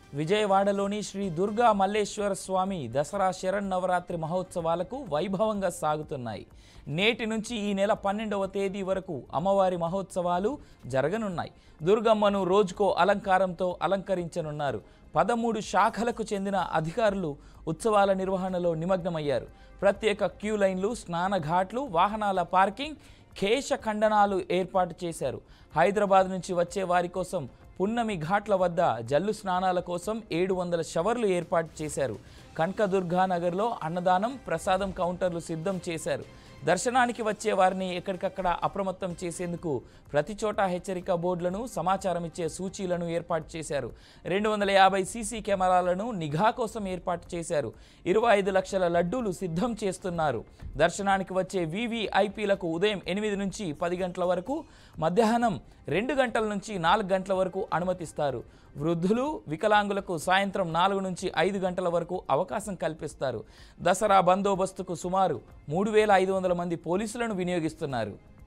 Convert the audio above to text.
విజయవాడలోని శ్రీ దుర్గా మల్లేశ్వర స్వామి దసరా శరన్నవరాత్రి మహోత్సవాలకు వైభవంగా సాగుతున్నాయి నేటి నుంచి ఈ నెల పన్నెండవ తేదీ వరకు అమ్మవారి మహోత్సవాలు జరగనున్నాయి దుర్గమ్మను రోజుకో అలంకారంతో అలంకరించనున్నారు పదమూడు శాఖలకు చెందిన అధికారులు ఉత్సవాల నిర్వహణలో నిమగ్నమయ్యారు ప్రత్యేక క్యూ లైన్లు స్నానఘాట్లు వాహనాల పార్కింగ్ కేశ ఖండనాలు ఏర్పాటు చేశారు హైదరాబాద్ నుంచి వచ్చే వారి కోసం పున్నమి ఘాట్ల వద్ద జల్లు స్నానాల కోసం ఏడు వందల షవర్లు ఏర్పాటు చేశారు కనకదుర్గా నగర్లో అన్నదానం ప్రసాదం కౌంటర్లు సిద్ధం చేశారు దర్శనానికి వచ్చే వారిని ఎక్కడికక్కడ అప్రమత్తం చేసేందుకు ప్రతి చోట హెచ్చరిక బోర్డులను సమాచారం ఇచ్చే సూచీలను ఏర్పాటు చేశారు రెండు వందల యాభై సీసీ కెమెరాలను నిఘా కోసం ఏర్పాటు చేశారు ఇరవై ఐదు లక్షల లడ్డూలు సిద్ధం చేస్తున్నారు దర్శనానికి వచ్చే వీవీఐపీలకు ఉదయం ఎనిమిది నుంచి పది గంటల వరకు మధ్యాహ్నం రెండు గంటల నుంచి నాలుగు గంటల వరకు అనుమతిస్తారు వృద్ధులు వికలాంగులకు సాయంత్రం నాలుగు నుంచి ఐదు గంటల వరకు అవకాశం కల్పిస్తారు దసరా బందోబస్తుకు సుమారు మూడు వేల ఐదు వందల మంది పోలీసులను వినియోగిస్తున్నారు